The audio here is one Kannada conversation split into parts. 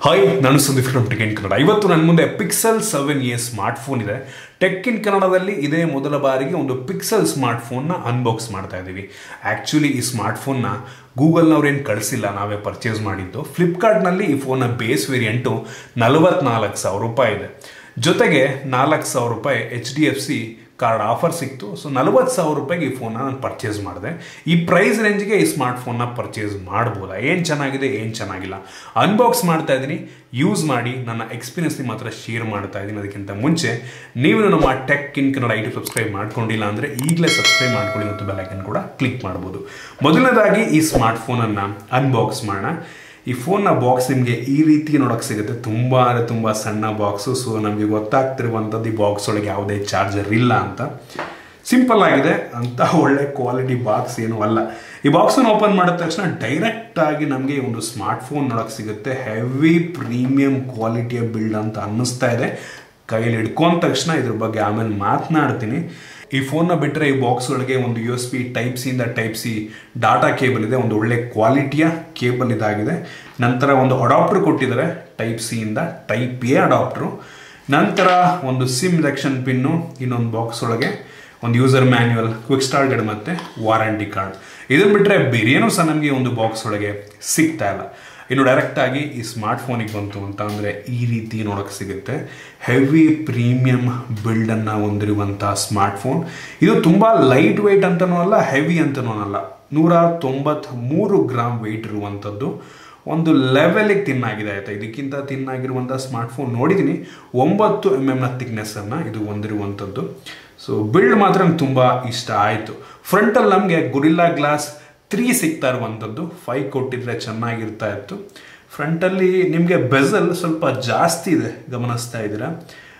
ಹಾಯ್ ನಾನು Sandeep from Tech in Kannada ಇವತ್ತು ನನ್ನ ಮುಂದೆ Pixel seven A smartphone ಇದೆ ಟೆಕ್ ಇನ್ ಕನ್ನಡದಲ್ಲಿ ಇದೇ ಮೊದಲ ಬಾರಿಗೆ ಒಂದು ಪಿಕ್ಸೆಲ್ ಸ್ಮಾರ್ಟ್ ಫೋನ್ನ ಅನ್ಬಾಕ್ಸ್ ಮಾಡ್ತಾ ಇದ್ದೀವಿ ಆ್ಯಕ್ಚುಲಿ ಈ ಸ್ಮಾರ್ಟ್ ಫೋನ್ನ ಗೂಗಲ್ನವ್ರೇನು ಕಳಿಸಿಲ್ಲ ನಾವೇ ಪರ್ಚೇಸ್ ಮಾಡಿದ್ದು ಫ್ಲಿಪ್ಕಾರ್ಟ್ನಲ್ಲಿ ಈ ಫೋನ್ನ ಬೇಸ್ ವೇರಿಯಂಟು ನಲವತ್ನಾಲ್ಕು ಸಾವಿರ ರೂಪಾಯಿ ಇದೆ ಜೊತೆಗೆ ನಾಲ್ಕು ಸಾವಿರ ರೂಪಾಯಿ H D F C card offer ಸಿಕ್ತು ಸೊ ನಲವತ್ತು ಸಾವಿರ ರೂಪಾಯಿಗೆ ಈ ಫೋನ್ನ ನಾನು ಪರ್ಚೇಸ್ ಮಾಡಿದೆ ಈ ಪ್ರೈಸ್ ರೇಂಜ್ಗೆ ಈ ಸ್ಮಾರ್ಟ್ ಫೋನ್ನ ಪರ್ಚೇಸ್ ಮಾಡ್ಬೋದಾ ಏನು ಚೆನ್ನಾಗಿದೆ ಏನು ಚೆನ್ನಾಗಿಲ್ಲ ಅನ್ಬಾಕ್ಸ್ ಮಾಡ್ತಾ ಇದ್ದೀನಿ ಯೂಸ್ ಮಾಡಿ ನನ್ನ ಎಕ್ಸ್ಪೀರಿಯನ್ಸ್ ನಿಮ್ಮ ಹತ್ರ ಶೇರ್ ಮಾಡ್ತಾ ಇದ್ದೀನಿ ಅದಕ್ಕಿಂತ ಮುಂಚೆ ನೀವು ನಮ್ಮ ಟೆಕ್ ಇನ್ ಕನ್ನಡ ಐಟಿ ಸಬ್ಸ್ಕ್ರೈಬ್ ಮಾಡ್ಕೊಂಡಿಲ್ಲ ಅಂದರೆ ಈಗಲೇ ಸಬ್ಸ್ಕ್ರೈಬ್ ಮಾಡ್ಕೊಳ್ಳಿ ಮತ್ತು ಬೆಲೈಕನ್ ಕೂಡ ಕ್ಲಿಕ್ ಮಾಡ್ಬೋದು ಮೊದಲನೇದಾಗಿ ಈ ಸ್ಮಾರ್ಟ್ ಫೋನನ್ನು ಅನ್ಬಾಕ್ಸ್ ಮಾಡೋಣ ಈ ಫೋನ್ನ ಬಾಕ್ಸ್ ನಿಮಗೆ ಈ ರೀತಿ ನೋಡೋಕೆ ಸಿಗುತ್ತೆ ತುಂಬ ಅಂದರೆ ತುಂಬ ಸಣ್ಣ ಬಾಕ್ಸು ಸೊ ನಮಗೆ ಗೊತ್ತಾಗ್ತಿರುವಂಥದ್ದು ಈ ಬಾಕ್ಸ್ ಒಳಗೆ ಯಾವುದೇ ಚಾರ್ಜರ್ ಇಲ್ಲ ಅಂತ ಸಿಂಪಲ್ ಆಗಿದೆ ಅಂತ ಒಳ್ಳೆ ಕ್ವಾಲಿಟಿ ಬಾಕ್ಸ್ ಏನೂ ಅಲ್ಲ ಈ ಬಾಕ್ಸನ್ನು ಓಪನ್ ಮಾಡಿದ ತಕ್ಷಣ ಡೈರೆಕ್ಟ್ ಆಗಿ ನಮಗೆ ಒಂದು ಸ್ಮಾರ್ಟ್ ಫೋನ್ ನೋಡೋಕೆ ಸಿಗುತ್ತೆ ಹೆವಿ ಪ್ರೀಮಿಯಂ ಕ್ವಾಲಿಟಿಯ ಬಿಲ್ಡ್ ಅಂತ ಅನ್ನಿಸ್ತಾ ಇದೆ ಕೈಯಲ್ಲಿ ಹಿಡ್ಕೊಂಡ ತಕ್ಷಣ ಇದ್ರ ಬಗ್ಗೆ ಆಮೇಲೆ ಮಾತನಾಡ್ತೀನಿ ಈ ಫೋನ್ನ ಬಿಟ್ಟರೆ ಈ ಬಾಕ್ಸ್ ಒಳಗೆ ಒಂದು ಯು ಎಸ್ ಪಿ ಟೈಪ್ ಸಿಯಿಂದ ಟೈಪ್ ಸಿ ಡಾಟಾ ಕೇಬಲ್ ಇದೆ ಒಂದು ಒಳ್ಳೆ ಕ್ವಾಲಿಟಿಯ ಕೇಬಲ್ ಇದಾಗಿದೆ ನಂತರ ಒಂದು ಅಡಾಪ್ಟರ್ ಕೊಟ್ಟಿದ್ದಾರೆ ಟೈಪ್ ಸಿಯಿಂದ ಟೈಪ್ ಎ ಅಡಾಪ್ಟ್ರು ನಂತರ ಒಂದು ಸಿಮ್ ರೆಕ್ಷನ್ ಪಿನ್ನು ಇನ್ನೊಂದು ಬಾಕ್ಸ್ ಒಳಗೆ ಒಂದು user manual quick start guide ಮತ್ತು ವಾರಂಟಿ ಕಾರ್ಡ್ ಇದನ್ನು ಬಿಟ್ಟರೆ ಬೇರೇನೂ ಸಹ ನಮಗೆ ಒಂದು ಬಾಕ್ಸ್ ಒಳಗೆ ಸಿಗ್ತಾ ಇಲ್ಲ ಇನ್ನು ಡೈರೆಕ್ಟ್ ಆಗಿ ಈ ಸ್ಮಾರ್ಟ್ ಫೋನಿಗೆ ಬಂತು ಅಂತ ಅಂದರೆ ಈ ರೀತಿ ನೋಡೋಕೆ ಸಿಗುತ್ತೆ ಹೆವಿ ಪ್ರೀಮಿಯಂ ಬಿಲ್ಡನ್ನು ಹೊಂದಿರುವಂಥ ಸ್ಮಾರ್ಟ್ ಫೋನ್ ಇದು ತುಂಬ ಲೈಟ್ ವೆಯ್ಟ್ ಅಂತನೂ ಅಲ್ಲ ಹೆವಿ ಅಂತನೂ ಅಲ್ಲ ನೂರ ತೊಂಬತ್ತ್ಮೂರು ಗ್ರಾಮ್ ವೆಯ್ಟ್ ಇರುವಂಥದ್ದು ಒಂದು ಲೆವೆಲಿಗೆ ತಿನ್ನಾಗಿದೆ ಆಯಿತಾ ಇದಕ್ಕಿಂತ ತಿನ್ನಾಗಿರುವಂಥ ಸ್ಮಾರ್ಟ್ ಫೋನ್ ನೋಡಿದ್ದೀನಿ ಒಂಬತ್ತು ಎಮ್ ಎಮ್ನ ಥಿಕ್ನೆಸ್ಸನ್ನು ಇದು ಹೊಂದಿರುವಂಥದ್ದು ಸೊ ಬಿಲ್ಡ್ ಮಾತ್ರ ನಂಗೆ ತುಂಬ ಇಷ್ಟ ಆಯಿತು ಫ್ರಂಟಲ್ಲಿ ನಮಗೆ ಗುರಿಲ್ಲಾ ಗ್ಲಾಸ್ ತ್ರೀ ಸಿಗ್ತಾ ಇರುವಂಥದ್ದು ಫೈವ್ ಕೊಟ್ಟಿದ್ರೆ ಚೆನ್ನಾಗಿರ್ತಾ ಇತ್ತು ಫ್ರಂಟಲ್ಲಿ ನಿಮಗೆ ಬೆಸಲ್ ಸ್ವಲ್ಪ ಜಾಸ್ತಿ ಇದೆ ಗಮನಿಸ್ತಾ ಇದ್ದೀರಾ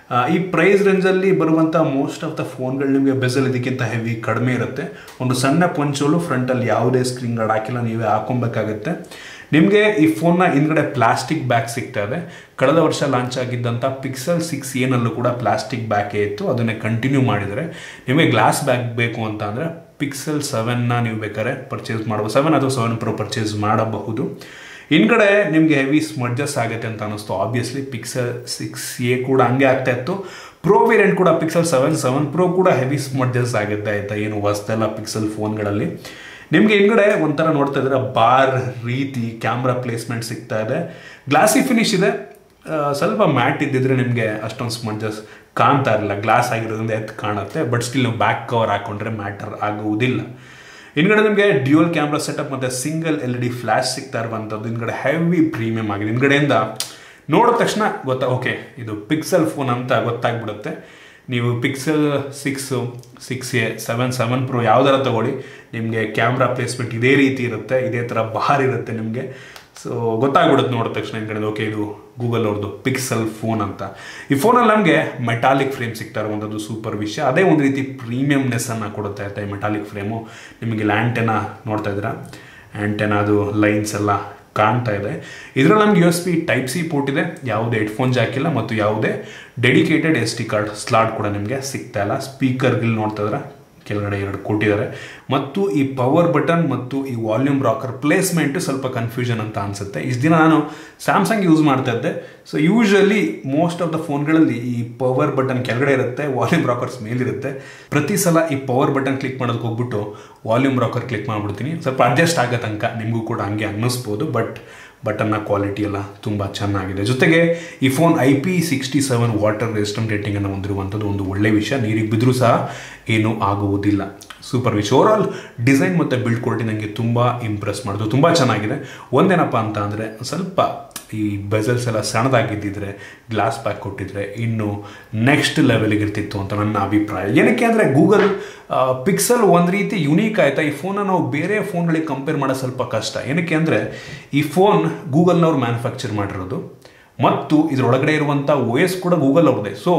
ಈ ಪ್ರೈಸ್ ರೇಂಜಲ್ಲಿ ಬರುವಂಥ ಮೋಸ್ಟ್ ಆಫ್ ದ ಫೋನ್ಗಳು ನಿಮಗೆ ಬೆಸಲ್ ಇದಕ್ಕಿಂತ ಹೆವಿ ಕಡಿಮೆ ಇರುತ್ತೆ ಒಂದು ಸಣ್ಣ ಪಂಚೋಲು ಫ್ರಂಟಲ್ಲಿ ಯಾವುದೇ ಸ್ಕ್ರೀನ್ ಗಾರ್ಡ್ ಹಾಕಿಲ್ಲ ನೀವೇ ಹಾಕೊಬೇಕಾಗುತ್ತೆ ನಿಮಗೆ ಈ ಫೋನ್ನ ಹಿಂದ್ಗಡೆ ಪ್ಲಾಸ್ಟಿಕ್ ಬ್ಯಾಗ್ ಸಿಗ್ತಾ ಇದೆ ಕಳೆದ ವರ್ಷ ಲಾಂಚ್ ಆಗಿದ್ದಂಥ ಪಿಕ್ಸೆಲ್ ಸಿಕ್ಸ್ ಏನಲ್ಲೂ ಕೂಡ ಪ್ಲಾಸ್ಟಿಕ್ ಬ್ಯಾಗೇ ಇತ್ತು ಅದನ್ನೇ ಕಂಟಿನ್ಯೂ ಮಾಡಿದರೆ ನಿಮಗೆ ಗ್ಲಾಸ್ ಬ್ಯಾಗ್ ಬೇಕು ಅಂತ ಅಂದರೆ ಪಿಕ್ಸೆಲ್ ಸೆವೆನ್ನ ನೀವು ಬೇಕಾದ್ರೆ ಪರ್ಚೇಸ್ ಮಾಡಬಹುದು ಸೆವೆನ್ ಅಥವಾ ಸೆವೆನ್ ಪ್ರೋ ಪರ್ಚೇಸ್ ಮಾಡಬಹುದು ಹಿಂದ್ಗಡೆ ನಿಮಗೆ ಹೆವಿ ಸ್ಮಡ್ಜಸ್ ಆಗುತ್ತೆ ಅಂತ ಅನ್ನಿಸ್ತು ಆಬ್ವಿಯಸ್ಲಿ ಪಿಕ್ಸೆಲ್ ಸಿಕ್ಸ್ ಎ ಕೂಡ ಹಂಗೆ ಆಗ್ತಾ ಇತ್ತು ಪ್ರೋ ವೇರಿಯಂಟ್ ಕೂಡ ಪಿಕ್ಸೆಲ್ ಸೆವೆನ್ ಸೆವೆನ್ ಪ್ರೋ ಕೂಡ ಹೆವಿ ಸ್ಮಡ್ಜಸ್ ಆಗುತ್ತೆ ಆಯ್ತಾ ಏನು ಹೊಸ್ದೆಲ್ಲ ಪಿಕ್ಸೆಲ್ ಫೋನ್ಗಳಲ್ಲಿ ನಿಮಗೆ ಹಿಂದ್ಗಡೆ ಒಂಥರ ನೋಡ್ತಾ ಇದ್ರೆ ಬಾರ್ ರೀತಿ ಕ್ಯಾಮ್ರಾ ಪ್ಲೇಸ್ಮೆಂಟ್ ಸಿಗ್ತಾ ಇದೆ ಗ್ಲಾಸಿ ಫಿನಿಶ್ ಇದೆ ಸ್ವಲ್ಪ ಮ್ಯಾಟ್ ಇದ್ದಿದ್ರೆ ನಿಮಗೆ ಅಷ್ಟೊಂದು ಸ್ಮಂಜಸ್ ಕಾಣ್ತಾ ಇರಲಿಲ್ಲ ಗ್ಲಾಸ್ ಆಗಿರೋದ್ರಿಂದ ಎತ್ತು ಕಾಣುತ್ತೆ ಬಟ್ ಸ್ಟಿಲ್ ನೀವು ಬ್ಯಾಕ್ ಕವರ್ ಹಾಕೊಂಡ್ರೆ ಮ್ಯಾಟರ್ ಆಗುವುದಿಲ್ಲ ಹಿಂದ್ಗಡೆ ನಿಮಗೆ ಡ್ಯೂಯಲ್ ಕ್ಯಾಮ್ರಾ ಸೆಟಪ್ ಮತ್ತು single L E D flash ಸಿಗ್ತಾ ಇರುವಂಥದ್ದು ಹಿಂದ್ಗಡೆ ಹೆವಿ ಪ್ರೀಮಿಯಂ ಆಗಿದೆ ಹಿಂದ್ಗಡೆಯಿಂದ ನೋಡಿದ ತಕ್ಷಣ ಗೊತ್ತಾ ಓಕೆ ಇದು ಪಿಕ್ಸೆಲ್ ಫೋನ್ ಅಂತ ಗೊತ್ತಾಗ್ಬಿಡುತ್ತೆ ನೀವು Pixel six six A seven seven pro ಯಾವ್ದಾರ ತಗೊಳ್ಳಿ ನಿಮಗೆ ಕ್ಯಾಮ್ರಾ ಪ್ಲೇಸ್ಮೆಂಟ್ ಇದೇ ರೀತಿ ಇರುತ್ತೆ ಇದೇ ಥರ ಬಾರ್ ಇರುತ್ತೆ ನಿಮಗೆ ಸೊ ಗೊತ್ತಾಗ್ಬಿಡುತ್ತೆ ನೋಡಿದ ತಕ್ಷಣ ಹಿಂದ್ಗಡೆ ಓಕೆ ಇದು ಗೂಗಲ್ ಅವ್ರದ್ದು ಪಿಕ್ಸೆಲ್ ಫೋನ್ ಅಂತ ಈ ಫೋನಲ್ಲಿ ನಮಗೆ ಮೆಟಾಲಿಕ್ ಫ್ರೇಮ್ ಸಿಗ್ತಾ ಇರುವಂಥದ್ದು ಸೂಪರ್ ವಿಷಯ ಅದೇ ಒಂದು ರೀತಿ ಪ್ರೀಮಿಯಮ್ನೆಸ್ಸನ್ನು ಕೊಡುತ್ತೆ ಆಯ್ತಾ ಈ ಮೆಟಾಲಿಕ್ ಫ್ರೇಮು ನಿಮಗೆ ಲ್ಯಾಂಟೆನ ನೋಡ್ತಾ ಇದ್ದೀರಾ ಆ್ಯಂಟೆನ ಅದು ಲೈನ್ಸ್ ಎಲ್ಲ ಕಾಣ್ತಾ ಇದೆ ಇದರಲ್ಲಿ ನಮ್ಗೆ U S B type C port ಇದೆ ಯಾವುದೇ ಹೆಡ್ಫೋನ್ ಜಾಕ್ ಇಲ್ಲ ಮತ್ತು ಯಾವುದೇ dedicated S D card slot ಕೂಡ ನಿಮಗೆ ಸಿಗ್ತಾ ಇಲ್ಲ ಸ್ಪೀಕರ್ಗಳು ನೋಡ್ತಾ ಇದ್ರೆ ಕೆಳಗಡೆ ಎರಡು ಕೊಟ್ಟಿದ್ದಾರೆ ಮತ್ತು ಈ ಪವರ್ ಬಟನ್ ಮತ್ತು ಈ ವಾಲ್ಯೂಮ್ ರಾಕರ್ ಪ್ಲೇಸ್ಮೆಂಟ್ ಸ್ವಲ್ಪ ಕನ್ಫ್ಯೂಷನ್ ಅಂತ ಅನಿಸುತ್ತೆ ಇಷ್ಟು ದಿನ ನಾನು ಸ್ಯಾಮ್ಸಂಗ್ ಯೂಸ್ ಮಾಡ್ತಾ ಇದ್ದೆ so usually most of the ಫೋನ್ಗಳಲ್ಲಿ ಈ ಪವರ್ ಬಟನ್ ಕೆಳಗಡೆ ಇರುತ್ತೆ ವಾಲ್ಯೂಮ್ ರಾಕರ್ಸ್ ಮೇಲಿರುತ್ತೆ ಪ್ರತಿ ಸಲ ಈ ಪವರ್ ಬಟನ್ ಕ್ಲಿಕ್ ಮಾಡೋದಕ್ಕೆ ಹೋಗ್ಬಿಟ್ಟು ವಾಲ್ಯೂಮ್ ರಾಕರ್ ಕ್ಲಿಕ್ ಮಾಡಿಬಿಡ್ತೀನಿ ಸ್ವಲ್ಪ ಅಡ್ಜಸ್ಟ್ ಆಗೋ ತನಕ ನಿಮಗೂ ಕೂಡ ಹಂಗೆ ಅನ್ನಿಸ್ಬೋದು ಬಟ್ ಬಟನ್ನ ಕ್ವಾಲಿಟಿ ಎಲ್ಲ ತುಂಬ ಚೆನ್ನಾಗಿದೆ ಜೊತೆಗೆ ಈ phone I P sixty seven water resistant ರೇಟಿಂಗನ್ನು ಹೊಂದಿರುವಂಥದ್ದು ಒಂದು ಒಳ್ಳೆಯ ವಿಷಯ ನೀರಿಗೆ ಬಿದ್ದರೂ ಸಹ ಏನೂ ಆಗುವುದಿಲ್ಲ ಸೂಪರ್ ವಿಷಯ ಓವರ್ ಆಲ್ ಡಿಸೈನ್ ಮತ್ತು ಬಿಲ್ಡ್ ಕ್ವಾಲಿಟಿ ನನಗೆ ತುಂಬ ಇಂಪ್ರೆಸ್ ಮಾಡೋದು ತುಂಬ ಚೆನ್ನಾಗಿದೆ ಒಂದೇನಪ್ಪ ಅಂತ ಅಂದರೆ ಸ್ವಲ್ಪ ಈ ಬೆಸಲ್ಸ್ ಎಲ್ಲ ಸಣ್ಣದಾಗಿದ್ದಿದ್ರೆ ಗ್ಲಾಸ್ ಪ್ಯಾಕ್ ಕೊಟ್ಟಿದ್ರೆ ಇನ್ನು ನೆಕ್ಸ್ಟ್ ಲೆವೆಲ್ಗೆ ಇರ್ತಿತ್ತು ಅಂತ ನನ್ನ ಅಭಿಪ್ರಾಯ ಏನಕ್ಕೆ ಅಂದರೆ ಗೂಗಲ್ ಪಿಕ್ಸೆಲ್ ಒಂದು ರೀತಿ ಯುನೀಕ್ ಆಯಿತಾ ಈ ಫೋನ ನಾವು ಬೇರೆ ಫೋನ್ಗಳಿಗೆ ಕಂಪೇರ್ ಮಾಡೋದು ಸ್ವಲ್ಪ ಕಷ್ಟ ಏನಕ್ಕೆ ಅಂದರೆ ಈ ಫೋನ್ ಗೂಗಲ್ನವ್ರು ಮ್ಯಾನುಫ್ಯಾಕ್ಚರ್ ಮಾಡಿರೋದು ಮತ್ತು ಇದರೊಳಗಡೆ ಇರುವಂಥ ಓ ಎಸ್ ಕೂಡ ಗೂಗಲ್ ಅವ್ರದ್ದೇ ಸೊ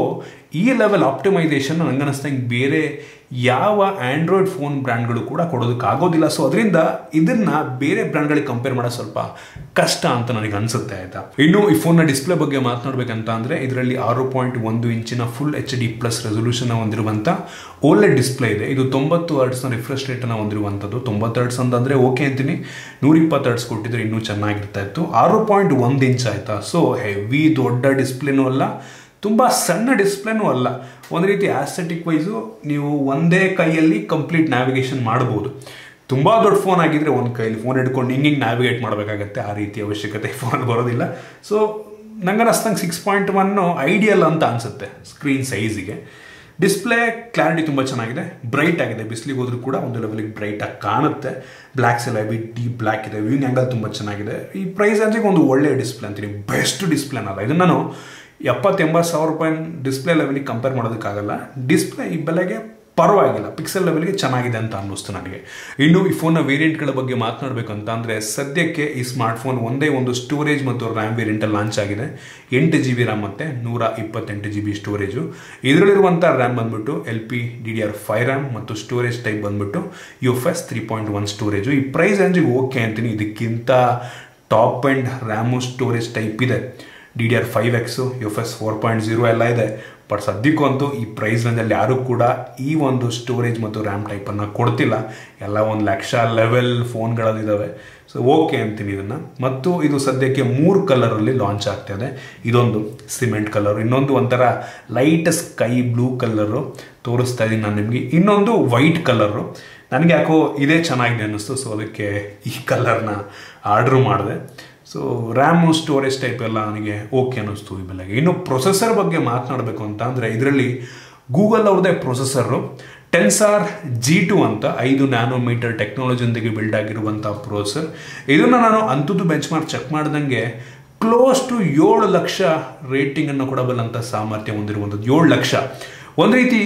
ಈ ಲೆವೆಲ್ ಆಪ್ಟಿಮೈಸೇಷನ್ ನಂಗೆ ಅನ್ನಿಸ್ದಂಗೆ ಬೇರೆ ಯಾವ ಆ್ಯಂಡ್ರಾಯ್ಡ್ ಫೋನ್ ಬ್ರ್ಯಾಂಡ್ಗಳು ಕೂಡ ಕೊಡೋದಕ್ಕಾಗೋದಿಲ್ಲ ಸೊ ಅದರಿಂದ ಇದನ್ನ ಬೇರೆ ಬ್ರ್ಯಾಂಡ್ಗಳಿಗೆ ಕಂಪೇರ್ ಮಾಡೋದು ಸ್ವಲ್ಪ ಕಷ್ಟ ಅಂತ ನನಗೆ ಅನಿಸುತ್ತೆ ಆಯ್ತಾ ಇನ್ನು ಈ ಫೋನ್ನ ಡಿಸ್ಪ್ಲೇ ಬಗ್ಗೆ ಮಾತನಾಡಬೇಕಂತ ಅಂದರೆ ಇದರಲ್ಲಿ ಆರು ಪಾಯಿಂಟ್ ಒಂದು ಇಂಚಿನ full H D plus resolution ಹೊಂದಿರುವಂಥ ಒಳ್ಳೆ ಡಿಸ್ಪ್ಲೇ ಇದೆ ಇದು ತೊಂಬತ್ತು ಹರ್ಟ್ಸ್ನ ರಿಫ್ರೆಶ್ ರೇಟನ್ನು ಹೊಂದಿರುವಂಥದ್ದು ತೊಂಬತ್ತು ಹರ್ಟ್ಸ್ ಅಂತಂದರೆ ಓಕೆ ಅಂತೀನಿ ನೂರಿಪ್ಪತ್ತು ಹರ್ಟ್ಸ್ ಕೊಟ್ಟಿದ್ರೆ ಇನ್ನೂ ಚೆನ್ನಾಗಿರ್ತಾ ಇತ್ತು ಆರು ಪಾಯಿಂಟ್ ಒಂದು ಇಂಚ್ ಆಯಿತಾ ಸೊ ಹೆವಿ ದೊಡ್ಡ ಡಿಸ್ಪ್ಲೇನೂ ಅಲ್ಲ ತುಂಬ ಸಣ್ಣ ಡಿಸ್ಪ್ಲೇನೂ ಅಲ್ಲ ಒಂದು ರೀತಿ ಆಸ್ಥೆಟಿಕ್ ವೈಸು ನೀವು ಒಂದೇ ಕೈಯಲ್ಲಿ ಕಂಪ್ಲೀಟ್ ನ್ಯಾವಿಗೇಷನ್ ಮಾಡ್ಬೋದು ತುಂಬ ದೊಡ್ಡ ಫೋನ್ ಆಗಿದ್ರೆ ಒಂದು ಕೈಯಲ್ಲಿ ಫೋನ್ ಹಿಡ್ಕೊಂಡು ಹಿಂಗೆ ಹಿಂಗೆ ನ್ಯಾವಿಗೇಟ್ ಮಾಡಬೇಕಾಗತ್ತೆ ಆ ರೀತಿ ಅವಶ್ಯಕತೆ ಫೋನ್ ಬರೋದಿಲ್ಲ ಸೊ ನಂಗೆ ಅನ್ನಿಸ್ತಂಗೆ ಸಿಕ್ಸ್ ಪಾಯಿಂಟ್ ಒನ್ನು ಐಡಿಯಲ್ ಅಂತ ಅನಿಸುತ್ತೆ ಸ್ಕ್ರೀನ್ ಸೈಜಿಗೆ ಡಿಸ್ಪ್ಲೇ ಕ್ಲಾರಿಟಿ ತುಂಬ ಚೆನ್ನಾಗಿದೆ ಬ್ರೈಟ್ ಆಗಿದೆ ಬಿಸಿಲಿಗೆ ಹೋದ್ರೂ ಕೂಡ ಒಂದು ಲೆವೆಲಿಗೆ ಬ್ರೈಟ್ ಆಗಿ ಕಾಣುತ್ತೆ ಬ್ಲ್ಯಾಕ್ಸ್ ಎಲ್ಲ ಬಿ ಡೀಪ್ ಬ್ಲ್ಯಾಕ್ ಇದೆ ವ್ಯೂಯಿಂಗ್ ಆ್ಯಂಗಲ್ ತುಂಬ ಚೆನ್ನಾಗಿದೆ ಈ ಪ್ರೈಸ್ ರೇಂಜಿಗೆ ಒಂದು ಒಳ್ಳೆಯ ಡಿಸ್ಪ್ಲೇ ಅಂತೀನಿ ಬೆಸ್ಟ್ ಡಿಸ್ಪ್ಲೇನಲ್ಲ ಇದನ್ನು ನಾನು ಎಪ್ಪತ್ತೆಂಬತ್ತು ಸಾವಿರ ರೂಪಾಯಿ ಡಿಸ್ಪ್ಲೇ ಲೆವೆಲಿಗೆ ಕಂಪೇರ್ ಮಾಡೋದಕ್ಕಾಗಲ್ಲ ಡಿಸ್ಪ್ಲೇ ಈ ಬೆಲೆಗೆ ಪರವಾಗಿಲ್ಲ ಪಿಕ್ಸೆಲ್ ಲೆವೆಲ್ಗೆ ಚೆನ್ನಾಗಿದೆ ಅಂತ ಅನ್ನಿಸ್ತು ನನಗೆ ಇನ್ನು ಈ ಫೋನ್ನ ವೇರಿಯಂಟ್ಗಳ ಬಗ್ಗೆ ಮಾತನಾಡಬೇಕು ಅಂತ ಅಂದರೆ ಸದ್ಯಕ್ಕೆ ಈ ಸ್ಮಾರ್ಟ್ ಫೋನ್ ಒಂದೇ ಒಂದು ಸ್ಟೋರೇಜ್ ಮತ್ತು ರ್ಯಾಮ್ ವೇರಿಯಂಟಲ್ಲಿ ಲಾಂಚ್ ಆಗಿದೆ ಎಂಟು ಜಿ ಬಿ ರ್ಯಾಮ್ ಮತ್ತು ನೂರ ಇಪ್ಪತ್ತೆಂಟು ಜಿ ಬಿ ಸ್ಟೋರೇಜು ಇದರಲ್ಲಿರುವಂಥ ರ್ಯಾಮ್ ಬಂದ್ಬಿಟ್ಟು L P D D R five RAM ಮತ್ತು ಸ್ಟೋರೇಜ್ ಟೈಪ್ ಬಂದ್ಬಿಟ್ಟು U F S three point one storage ಈ ಪ್ರೈಸ್ ರೇಂಜಿಗೆ ಓಕೆ ಅಂತೀನಿ ಇದಕ್ಕಿಂತ top and RAM storage type ಇದೆ D D R five X F S four point zero ಎಲ್ಲ ಇದೆ ಬಟ್ ಸದ್ಯಕ್ಕಂತೂ ಈ ಪ್ರೈಸ್ ರೇಂಜಲ್ಲಿ ಯಾರೂ ಕೂಡ ಈ ಒಂದು ಸ್ಟೋರೇಜ್ ಮತ್ತು ರ್ಯಾಮ್ ಟೈಪನ್ನು ಕೊಡ್ತಿಲ್ಲ ಎಲ್ಲ ಒಂದು ಲಕ್ಷ ಲೆವೆಲ್ ಫೋನ್ಗಳಲ್ಲಿದ್ದಾವೆ ಸೊ ಓಕೆ ಅಂತೀನಿ ಇದನ್ನು ಮತ್ತು ಇದು ಸದ್ಯಕ್ಕೆ ಮೂರು ಕಲರಲ್ಲಿ ಲಾಂಚ್ ಆಗ್ತಾಯಿದೆ ಇದೊಂದು ಸಿಮೆಂಟ್ ಕಲರ್ ಇನ್ನೊಂದು ಒಂಥರ ಲೈಟ್ ಸ್ಕೈ ಬ್ಲೂ ಕಲರು ತೋರಿಸ್ತಾ ಇದ್ದೀನಿ ನಾನು ನಿಮಗೆ ಇನ್ನೊಂದು ವೈಟ್ ಕಲರು ನನಗೆ ಯಾಕೋ ಇದೇ ಚೆನ್ನಾಗಿದೆ ಅನ್ನಿಸ್ತು ಸೊ ಅದಕ್ಕೆ ಈ ಕಲರ್ನ ಆರ್ಡ್ರ್ ಮಾಡಿದೆ ಸೊ ರ್ಯಾಮು ಸ್ಟೋರೇಜ್ ಟೈಪ್ ಎಲ್ಲ ನನಗೆ ಓಕೆ ಅನ್ನಿಸ್ತು ಈ ಬೆಲೆಗೆ ಇನ್ನು ಪ್ರೊಸೆಸರ್ ಬಗ್ಗೆ ಮಾತನಾಡಬೇಕು ಅಂತ ಅಂದರೆ ಇದರಲ್ಲಿ ಗೂಗಲ್ ಅವ್ರದ್ದೇ ಪ್ರೊಸೆಸರು ಟೆನ್ಸಾರ್ ಜಿ ಟು ಅಂತ ಐದು ನ್ಯಾನೋಮೀಟರ್ ಟೆಕ್ನಾಲಜಿಯೊಂದಿಗೆ ಬಿಲ್ಡ್ ಆಗಿರುವಂಥ ಪ್ರೊಸೆಸರ್ ಇದನ್ನು ನಾನು ಅಂಥದ್ದು ಬೆಂಚ್ ಮಾರ್ಕ್ ಚೆಕ್ ಮಾಡ್ದಂಗೆ ಕ್ಲೋಸ್ ಟು ಏಳು ಲಕ್ಷ ರೇಟಿಂಗನ್ನು ಕೊಡಬಲ್ಲಂಥ ಸಾಮರ್ಥ್ಯ ಹೊಂದಿರುವಂಥದ್ದು ಏಳು ಲಕ್ಷ ಒಂದು ರೀತಿ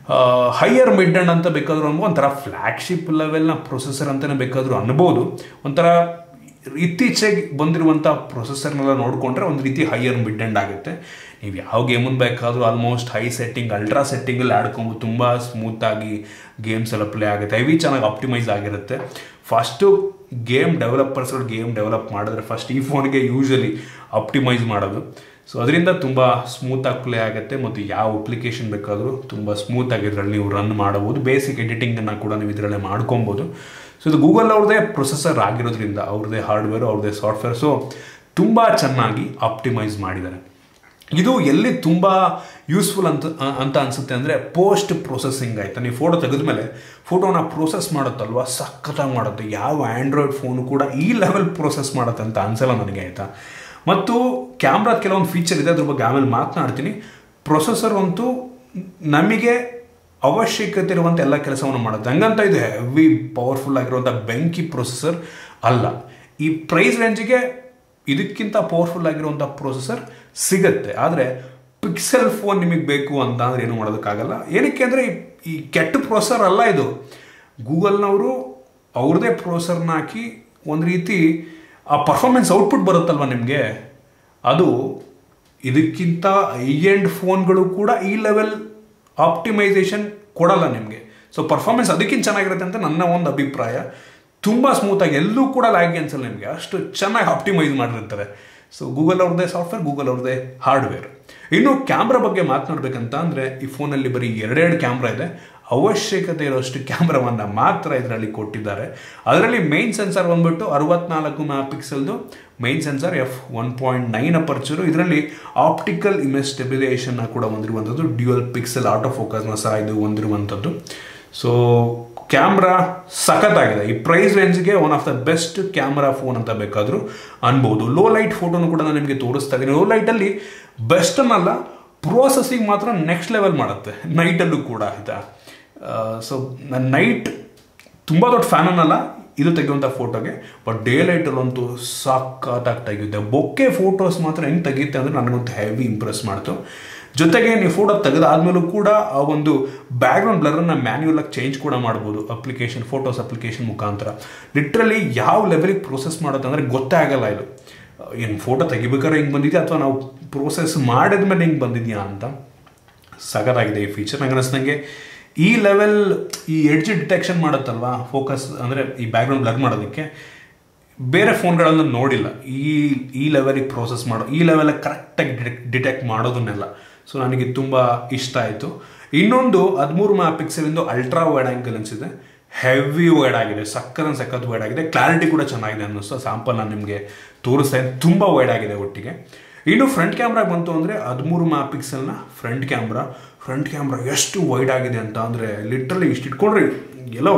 ಹೈಯರ್ ಮಿಡ್ ಅಂಡ್ ಅಂತ ಬೇಕಾದರೂ ಅನ್ಬೋದು ಒಂಥರ ಫ್ಲ್ಯಾಗ್ಶಿಪ್ ಲೆವೆಲ್ನ ಪ್ರೊಸೆಸರ್ ಅಂತಲೇ ಬೇಕಾದರೂ ಅನ್ಬೋದು ಒಂಥರ ಇತ್ತೀಚೆಗೆ ಬಂದಿರುವಂಥ ಪ್ರೊಸೆಸರ್ನೆಲ್ಲ ನೋಡಿಕೊಂಡ್ರೆ ಒಂದು ರೀತಿ ಹೈಯರ್ ಮಿಡ್ ಎಂಡ್ ಆಗುತ್ತೆ ನೀವು ಯಾವ ಗೇಮನ್ನು ಬೇಕಾದರೂ ಆಲ್ಮೋಸ್ಟ್ ಹೈ ಸೆಟ್ಟಿಂಗ್ ಅಲ್ಟ್ರಾ ಸೆಟ್ಟಿಂಗಲ್ಲಿ ಆಡ್ಕೊಂಡು ತುಂಬ ಸ್ಮೂತಾಗಿ ಗೇಮ್ಸ್ ಎಲ್ಲ ಪ್ಲೇ ಆಗುತ್ತೆ ಹೆವಿ ಚೆನ್ನಾಗಿ ಆಪ್ಟಿಮೈಸ್ ಆಗಿರುತ್ತೆ ಫಸ್ಟು ಗೇಮ್ ಡೆವಲಪರ್ಸ್ಗಳು ಗೇಮ್ ಡೆವಲಪ್ ಮಾಡಿದ್ರೆ ಫಸ್ಟ್ ಈ ಫೋನ್ಗೆ ಯೂಶಲಿ ಆಪ್ಟಿಮೈಸ್ ಮಾಡೋದು ಸೊ ಅದರಿಂದ ತುಂಬ ಸ್ಮೂತಾಗಿ ಪ್ಲೇ ಆಗುತ್ತೆ ಮತ್ತು ಯಾವ ಅಪ್ಲಿಕೇಶನ್ ಬೇಕಾದರೂ ತುಂಬ ಸ್ಮೂತಾಗಿ ಇದರಲ್ಲಿ ನೀವು ರನ್ ಮಾಡಬಹುದು ಬೇಸಿಕ್ ಎಡಿಟಿಂಗನ್ನು ಕೂಡ ನೀವು ಇದರಲ್ಲೇ ಮಾಡ್ಕೊಬೋದು ಸೊ ಇದು ಗೂಗಲ್ ಅವ್ರದ್ದೇ ಪ್ರೊಸೆಸರ್ ಆಗಿರೋದ್ರಿಂದ ಅವ್ರದ್ದೇ ಹಾರ್ಡ್ವೇರು ಅವ್ರದ್ದೇ ಸಾಫ್ಟ್ವೇರ್ ಸೊ ತುಂಬ ಚೆನ್ನಾಗಿ ಆಪ್ಟಿಮೈಸ್ ಮಾಡಿದ್ದಾರೆ ಇದು ಎಲ್ಲಿ ತುಂಬ ಯೂಸ್ಫುಲ್ ಅಂತ ಅಂತ ಅನಿಸುತ್ತೆ ಅಂದರೆ ಪೋಸ್ಟ್ ಪ್ರೊಸೆಸಿಂಗ್ ಆಯಿತಾ ನೀವು ಫೋಟೋ ತೆಗೆದ್ಮೇಲೆ ಫೋಟೋನ ಪ್ರೋಸೆಸ್ ಮಾಡುತ್ತಲ್ವ ಸಖತ್ತಾಗಿ ಮಾಡುತ್ತೆ ಯಾವ ಆ್ಯಂಡ್ರಾಯ್ಡ್ ಫೋನು ಕೂಡ ಈ ಲೆವೆಲ್ ಪ್ರೋಸೆಸ್ ಮಾಡುತ್ತೆ ಅಂತ ಅನ್ಸಲ್ಲ ನನಗೆ ಆಯಿತಾ ಮತ್ತು ಕ್ಯಾಮ್ರಾದ ಕೆಲವೊಂದು ಫೀಚರ್ ಇದೆ ಅದ್ರ ಬಗ್ಗೆ ಆಮೇಲೆ ಮಾತನಾಡ್ತೀನಿ ಪ್ರೊಸೆಸರ್ ಅಂತೂ ನಮಗೆ ಅವಶ್ಯಕತೆ ಇರುವಂಥ ಎಲ್ಲ ಕೆಲಸವನ್ನು ಮಾಡುತ್ತೆ ಹಂಗಂತ ಇದು ಹೆವಿ ಪವರ್ಫುಲ್ ಆಗಿರುವಂಥ ಬೆಂಕಿ ಪ್ರೊಸೆಸರ್ ಅಲ್ಲ ಈ ಪ್ರೈಸ್ ರೇಂಜಿಗೆ ಇದಕ್ಕಿಂತ ಪವರ್ಫುಲ್ ಆಗಿರುವಂಥ ಪ್ರೊಸೆಸರ್ ಸಿಗತ್ತೆ ಆದರೆ ಪಿಕ್ಸೆಲ್ ಫೋನ್ ನಿಮಗೆ ಬೇಕು ಅಂತ ಅಂದರೆ ಏನು ಮಾಡೋದಕ್ಕಾಗಲ್ಲ ಏನಕ್ಕೆ ಅಂದರೆ ಈ ಕೆಟ್ಟ ಪ್ರೊಸೆಸರ್ ಅಲ್ಲ ಇದು ಗೂಗಲ್ನವರು ಅವ್ರದ್ದೇ ಪ್ರೊಸೆಸರ್ನ ಹಾಕಿ ಒಂದು ರೀತಿ ಆ ಪರ್ಫಾರ್ಮೆನ್ಸ್ ಔಟ್ಪುಟ್ ಬರುತ್ತಲ್ವ ನಿಮಗೆ ಅದು ಇದಕ್ಕಿಂತ ಐ ಎಂಡ್ ಫೋನ್ಗಳು ಕೂಡ ಈ ಲೆವೆಲ್ ಆಪ್ಟಿಮೈಸೇಷನ್ ಕೊಡಲ್ಲ ನಿಮಗೆ ಸೊ ಪರ್ಫಾರ್ಮೆನ್ಸ್ ಅದಕ್ಕಿಂತ ಚೆನ್ನಾಗಿರುತ್ತೆ ಅಂತ ನನ್ನ ಒಂದು ಅಭಿಪ್ರಾಯ ತುಂಬ ಸ್ಮೂತಾಗಿ ಎಲ್ಲೂ ಕೂಡ ಲ್ಯಾಗಿ ಅನ್ಸಲ್ಲ ನಿಮಗೆ ಅಷ್ಟು ಚೆನ್ನಾಗಿ ಆಪ್ಟಿಮೈಸ್ ಮಾಡಿರ್ತಾರೆ ಸೊ ಗೂಗಲ್ ಅವ್ರದ್ದೇ ಸಾಫ್ಟ್ವೇರ್ ಗೂಗಲ್ ಅವ್ರದ್ದೇ ಹಾರ್ಡ್ವೇರ್ ಇನ್ನು ಕ್ಯಾಮ್ರಾ ಬಗ್ಗೆ ಮಾತನಾಡಬೇಕಂತ ಅಂದರೆ ಈ ಫೋನಲ್ಲಿ ಬರೀ ಎರಡೆರಡು ಕ್ಯಾಮ್ರಾ ಇದೆ ಅವಶ್ಯಕತೆ ಇರೋಷ್ಟು ಕ್ಯಾಮ್ರಾವನ್ನು ಮಾತ್ರ ಇದರಲ್ಲಿ ಕೊಟ್ಟಿದ್ದಾರೆ ಅದರಲ್ಲಿ ಮೈನ್ ಸೆನ್ಸರ್ ಬಂದ್ಬಿಟ್ಟು ಅರವತ್ನಾಲ್ಕು ಮೆಗಾ ಪಿಕ್ಸೆಲ್ದು main sensor F one point nine aperture ಇದರಲ್ಲಿ ಆಪ್ಟಿಕಲ್ ಇಮೇಜ್ ಸ್ಟೆಬಿಲೈಸೇಷನ್ ಕೂಡ ಹೊಂದಿರುವಂಥದ್ದು ಡ್ಯೂಯಲ್ ಪಿಕ್ಸೆಲ್ ಆಟೋ ಫೋಕಸ್ನ ಸಹ ಇದು ಹೊಂದಿರುವಂಥದ್ದು ಸೊ ಕ್ಯಾಮ್ರಾ ಸಖತ್ತಾಗಿದೆ ಈ ಪ್ರೈಸ್ ರೇಂಜ್ಗೆ one of the best camera phone ಅಂತ ಬೇಕಾದರೂ ಅನ್ಬೋದು ಲೋ ಲೈಟ್ ಫೋಟೋನು ಕೂಡ ನಾನು ನಿಮಗೆ ತೋರಿಸ್ತಾ ಇದ್ದೀನಿ ಲೋ ಲೈಟಲ್ಲಿ ಬೆಸ್ಟ್ ಅನ್ನಲ್ಲ ಪ್ರೋಸೆಸಿಂಗ್ ಮಾತ್ರ ನೆಕ್ಸ್ಟ್ ಲೆವೆಲ್ ಮಾಡುತ್ತೆ ನೈಟಲ್ಲೂ ಕೂಡ ಆಯಿತಾ ಸೊ ನನ್ನ ನೈಟ್ ತುಂಬ ದೊಡ್ಡ ಫ್ಯಾನ್ ಅನ್ನಲ್ಲ ಇದು ತೆಗೆಯುವಂಥ ಫೋಟೋಗೆ ಬಟ್ ಡೇ ಲೈಟಲ್ಲಂತೂ ಸಖತ್ತಾಗಿ ತೆಗೆಯುತ್ತೆ ಬೊಕ್ಕೆ ಫೋಟೋಸ್ ಮಾತ್ರ ಹೆಂಗೆ ತೆಗೆಯುತ್ತೆ ಅಂದರೆ ನನಗಂತೂ ಹೆವಿ ಇಂಪ್ರೆಸ್ ಮಾಡ್ತು ಜೊತೆಗೆ ನೀವು ಫೋಟೋ ತೆಗೆದಾದ್ಮೇಲೂ ಕೂಡ ಆ ಒಂದು ಬ್ಯಾಕ್ಗ್ರೌಂಡ್ ಬ್ಲರನ್ನು ಮ್ಯಾನ್ಯುಯಲ್ ಆಗಿ ಚೇಂಜ್ ಕೂಡ ಮಾಡ್ಬೋದು ಅಪ್ಲಿಕೇಶನ್ ಫೋಟೋಸ್ ಅಪ್ಲಿಕೇಶನ್ ಮುಖಾಂತರ ಲಿಟ್ರಲಿ ಯಾವ ಲೆವೆಲಿಗೆ ಪ್ರೋಸೆಸ್ ಮಾಡೋದು ಅಂದರೆ ಗೊತ್ತೇ ಆಗಲ್ಲ ಇದು ಏನು ಫೋಟೋ ತೆಗಿಬೇಕಾದ್ರೆ ಹಿಂಗೆ ಬಂದಿದೆಯಾ ಅಥವಾ ನಾವು ಪ್ರೋಸೆಸ್ ಮಾಡಿದ್ಮೇಲೆ ಹಿಂಗೆ ಬಂದಿದೆಯಾ ಅಂತ ಸಗದಾಗಿದೆ ಈ ಫೀಚರ್ ನಂಗೆ ಅನಿಸ್ದಂಗೆ ಈ ಲೆವೆಲ್ ಈ ಎಡ್ಜ್ ಡಿಟೆಕ್ಷನ್ ಮಾಡುತ್ತಲ್ವಾ ಫೋಕಸ್ ಅಂದರೆ ಈ ಬ್ಯಾಕ್ಗ್ರೌಂಡ್ ಬ್ಲರ್ ಮಾಡೋದಕ್ಕೆ ಬೇರೆ ಫೋನ್ಗಳನ್ನು ನೋಡಿಲ್ಲ ಈ ಈ ಲೆವೆಲಿಗೆ ಪ್ರೋಸೆಸ್ ಮಾಡೋ ಈ ಲೆವೆಲಿಗೆ ಕರೆಕ್ಟಾಗಿ ಡಿಟೆಕ್ಟ್ ಡಿಟೆಕ್ಟ್ ಮಾಡೋದನ್ನೆಲ್ಲ ಸೊ ನನಗೆ ತುಂಬ ಇಷ್ಟ ಆಯಿತು ಇನ್ನೊಂದು ಹದಿಮೂರು ಮೆಗಾ ಪಿಕ್ಸೆಲಿಂದು ಅಲ್ಟ್ರಾ ವೈಡ್ ಆ್ಯಂಗಲ್ ಅನಿಸಿದೆ ಹೆವಿ ವೈಡ್ ಆಗಿದೆ ಸಕ್ಕತ್ ಸಖತ್ ವೈಡ್ ಆಗಿದೆ ಕ್ಲಾರಿಟಿ ಕೂಡ ಚೆನ್ನಾಗಿದೆ ಅನ್ನಿಸ್ತು ಸ್ಯಾಂಪಲ್ ನಾನು ನಿಮಗೆ ತೋರಿಸ್ತಾ ಇದ್ದೀನಿ ತುಂಬ ವೈಡ್ ಆಗಿದೆ ಒಟ್ಟಿಗೆ ಇನ್ನು ಫ್ರಂಟ್ ಕ್ಯಾಮ್ರಾಗೆ ಬಂತು ಅಂದರೆ ಹದಿಮೂರು ಮೆಗಾ ಪಿಕ್ಸೆಲ್ನ ಫ್ರಂಟ್ ಕ್ಯಾಮ್ರಾ ಫ್ರಂಟ್ ಕ್ಯಾಮ್ರಾ ಎಷ್ಟು ವೈಡ್ ಆಗಿದೆ ಅಂತ ಅಂದರೆ ಲಿಟ್ರಲಿ ಇಷ್ಟು ಇಟ್ಕೊಂಡ್ರೆ ಎಲ್ಲೋ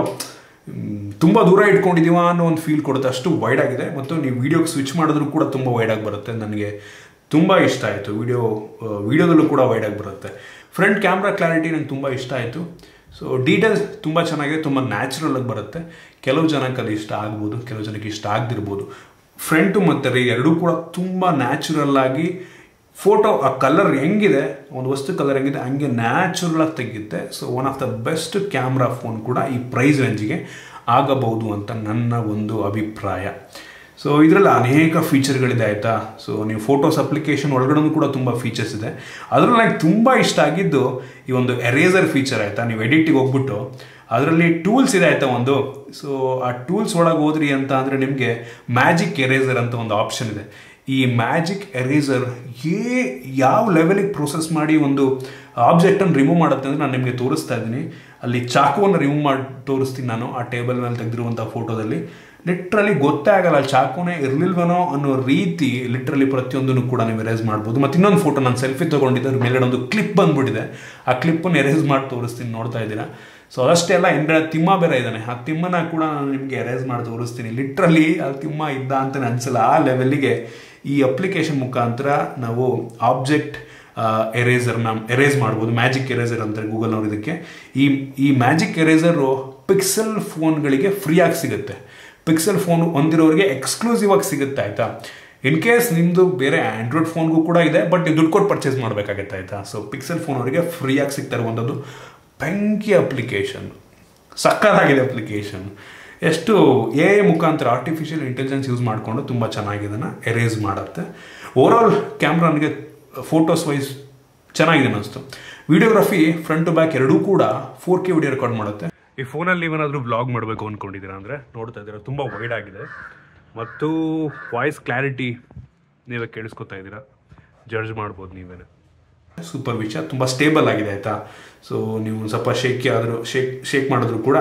ತುಂಬ ದೂರ ಇಟ್ಕೊಂಡಿದ್ದೀವ ಅನ್ನೋ ಒಂದು ಫೀಲ್ ಕೊಡುತ್ತೆ ಅಷ್ಟು ವೈಡ್ ಆಗಿದೆ ಮತ್ತು ನೀವು ವೀಡಿಯೋಗೆ ಸ್ವಿಚ್ ಮಾಡಿದ್ರು ಕೂಡ ತುಂಬ ವೈಡ್ ಆಗಿ ಬರುತ್ತೆ ನನಗೆ ತುಂಬ ಇಷ್ಟ ಆಯಿತು ವಿಡಿಯೋ ವಿಡಿಯೋದಲ್ಲೂ ಕೂಡ ವೈಡ್ ಆಗಿ ಬರುತ್ತೆ ಫ್ರಂಟ್ ಕ್ಯಾಮ್ರಾ ಕ್ಲಾರಿಟಿ ನಂಗೆ ತುಂಬ ಇಷ್ಟ ಆಯಿತು ಸೊ ಡೀಟೇಲ್ಸ್ ತುಂಬ ಚೆನ್ನಾಗಿದೆ ತುಂಬ ನ್ಯಾಚುರಲ್ ಆಗಿ ಬರುತ್ತೆ ಕೆಲವು ಜನಕ್ಕೆ ಅದು ಇಷ್ಟ ಆಗ್ಬೋದು ಕೆಲವು ಜನಕ್ಕೆ ಇಷ್ಟ ಆಗದಿರ್ಬೋದು ಫ್ರಂಟು ಮತ್ತು ರೀ ಎರಡೂ ಕೂಡ ತುಂಬ ನ್ಯಾಚುರಲ್ ಆಗಿ ಫೋಟೋ ಆ ಕಲರ್ ಹೆಂಗಿದೆ ಒಂದು ವಸ್ತು ಕಲರ್ ಹೆಂಗಿದೆ ಹಂಗೆ ನ್ಯಾಚುರಲ್ ಆಗಿ ತೆಗೆಯುತ್ತೆ so one of the best camera phone ಕೂಡ ಈ ಪ್ರೈಸ್ ರೇಂಜಿಗೆ ಆಗಬಹುದು ಅಂತ ನನ್ನ ಒಂದು ಅಭಿಪ್ರಾಯ ಸೊ ಇದರಲ್ಲಿ ಅನೇಕ ಫೀಚರ್ಗಳಿದೆ ಆಯಿತಾ ಸೊ ನೀವು ಫೋಟೋಸ್ ಅಪ್ಲಿಕೇಶನ್ ಒಳಗಡೆ ಕೂಡ ತುಂಬ ಫೀಚರ್ಸ್ ಇದೆ ಅದರಲ್ಲಿ ನನಗೆ ತುಂಬ ಇಷ್ಟ ಆಗಿದ್ದು ಈ ಒಂದು ಎರೇಸರ್ ಫೀಚರ್ ಆಯಿತಾ ನೀವು ಎಡಿಟಿಗೆ ಹೋಗ್ಬಿಟ್ಟು ಅದರಲ್ಲಿ ಟೂಲ್ಸ್ ಇದೆ ಆಯಿತಾ ಒಂದು ಸೊ ಆ ಟೂಲ್ಸ್ ಒಳಗೆ ಹೋದ್ರಿ ಅಂತ ಅಂದರೆ ನಿಮಗೆ ಮ್ಯಾಜಿಕ್ ಎರೇಸರ್ ಅಂತ ಒಂದು ಆಪ್ಷನ್ ಇದೆ ಈ ಮ್ಯಾಜಿಕ್ ಎರೇಸರ್ ಏ ಯಾವ ಲೆವೆಲಿಗೆ ಪ್ರೋಸೆಸ್ ಮಾಡಿ ಒಂದು ಆಬ್ಜೆಕ್ಟನ್ನು ರಿಮೂವ್ ಮಾಡುತ್ತೆ ಅಂದರೆ ನಾನು ನಿಮಗೆ ತೋರಿಸ್ತಾ ಇದ್ದೀನಿ ಅಲ್ಲಿ ಚಾಕುವನ್ನು ರಿಮೂವ್ ಮಾಡಿ ತೋರಿಸ್ತೀನಿ ನಾನು ಆ ಟೇಬಲ್ ಮೇಲೆ ತೆಗೆದಿರುವಂಥ ಫೋಟೋದಲ್ಲಿ ಲಿಟ್ರಲಿ ಗೊತ್ತೇ ಆಗಲ್ಲ ಚಾಕುನೇ ಇರಲಿಲ್ವನೋ ಅನ್ನೋ ರೀತಿ ಲಿಟ್ರಲಿ ಪ್ರತಿಯೊಂದನ್ನು ಕೂಡ ನೀವು ಎರೇಸ್ ಮಾಡ್ಬೋದು ಮತ್ತು ಇನ್ನೊಂದು ಫೋಟೋ ನಾನು ಸೆಲ್ಫಿ ತೊಗೊಂಡಿದ್ದೆ ಅದ್ರ ಮೇಲ್ಗಡೆ ಒಂದು ಕ್ಲಿಪ್ ಬಂದ್ಬಿಟ್ಟಿದೆ ಆ ಕ್ಲಿಪ್ಪನ್ನು ಎರೇಸ್ ಮಾಡಿ ತೋರಿಸ್ತೀನಿ ನೋಡ್ತಾ ಇದ್ದೀರಾ ಸೊ ಅದಷ್ಟೇ ಅಲ್ಲ ಹಿಂದೆ ತಿಮ್ಮ ಬೇರೆ ಇದ್ದಾನೆ ಆ ತಿಮ್ಮನ ಕೂಡ ನಾನು ನಿಮಗೆ ಎರೇಸ್ ಮಾಡಿ ತೋರಿಸ್ತೀನಿ ಲಿಟ್ರಲಿ ಆ ತಿಮ್ಮ ಇದ್ದ ಅಂತಲೇ ಅನಿಸಲ್ಲ ಆ ಲೆವೆಲ್ಲಿಗೆ ಈ ಅಪ್ಲಿಕೇಶನ್ ಮುಖಾಂತರ ನಾವು ಆಬ್ಜೆಕ್ಟ್ ಎರೇಸರ್ನ ಎರೇಸ್ ಮಾಡ್ಬೋದು ಮ್ಯಾಜಿಕ್ ಎರೇಸರ್ ಅಂತಾರೆ ಗೂಗಲ್ನವ್ರು ಇದಕ್ಕೆ ಈ ಈ ಮ್ಯಾಜಿಕ್ ಎರೇಸರು ಪಿಕ್ಸೆಲ್ ಫೋನ್ಗಳಿಗೆ ಫ್ರೀಯಾಗಿ ಸಿಗುತ್ತೆ ಪಿಕ್ಸೆಲ್ ಫೋನ್ ಹೊಂದಿರೋರಿಗೆ ಎಕ್ಸ್ಕ್ಲೂಸಿವ್ ಆಗಿ ಸಿಗುತ್ತೆ ಆಯಿತಾ ಇನ್ ಕೇಸ್ ನಿಮ್ಮದು ಬೇರೆ ಆ್ಯಂಡ್ರಾಯ್ಡ್ ಫೋನ್ಗೂ ಕೂಡ ಇದೆ ಬಟ್ ನೀವು ದುಡ್ಡು ಕೊಟ್ಟು ಪರ್ಚೇಸ್ ಮಾಡಬೇಕಾಗತ್ತೆ ಆಯಿತಾ ಸೊ ಪಿಕ್ಸೆಲ್ ಫೋನ್ ಅವರಿಗೆ ಫ್ರೀಯಾಗಿ ಸಿಗ್ತಾ ಇರುವಂಥದ್ದು ಬೆಂಕಿ ಅಪ್ಲಿಕೇಶನ್ ಸಕ್ಕತ್ತಾಗಿದೆ ಅಪ್ಲಿಕೇಶನ್ ಎಷ್ಟು ಎ ಐ ಮುಖಾಂತರ ಆರ್ಟಿಫಿಷಿಯಲ್ ಇಂಟೆಲಿಜೆನ್ಸ್ ಯೂಸ್ ಮಾಡಿಕೊಂಡು ತುಂಬ ಚೆನ್ನಾಗಿ ಇದನ್ನು ಎರೇಸ್ ಮಾಡುತ್ತೆ ಓವರಾಲ್ ಕ್ಯಾಮ್ರಾ ನನಗೆ ಫೋಟೋಸ್ ವೈಸ್ ಚೆನ್ನಾಗಿದೆ ಅನ್ನಿಸ್ತು ವಿಡಿಯೋಗ್ರಫಿ ಫ್ರಂಟ್ ಟು ಬ್ಯಾಕ್ ಎರಡೂ ಕೂಡ ಫೋರ್ ಕೆ ವಿಡಿಯೋ ರೆಕಾರ್ಡ್ ಮಾಡುತ್ತೆ ಈ ಫೋನಲ್ಲಿ ಏನಾದರೂ ಬ್ಲಾಗ್ ಮಾಡಬೇಕು ಅಂದ್ಕೊಂಡಿದ್ದೀರಾ ಅಂದರೆ ನೋಡ್ತಾ ಇದ್ದೀರಾ ತುಂಬ ವೈಡ್ ಆಗಿದೆ ಮತ್ತು ವಾಯ್ಸ್ ಕ್ಲಾರಿಟಿ ನೀವೇ ಕೇಳಿಸ್ಕೊತಾ ಇದ್ದೀರಾ ಜಡ್ಜ್ ಮಾಡ್ಬೋದು ನೀವೇನೆ ಸೂಪರ್ ವಿಷಯ ತುಂಬ ಸ್ಟೇಬಲ್ ಆಗಿದೆ ಆಯಿತಾ ಸೊ ನೀವು ಸ್ವಲ್ಪ ಶೇಕಿ ಆದರೂ ಶೇಕ್ ಶೇಕ್ ಮಾಡಿದ್ರು ಕೂಡ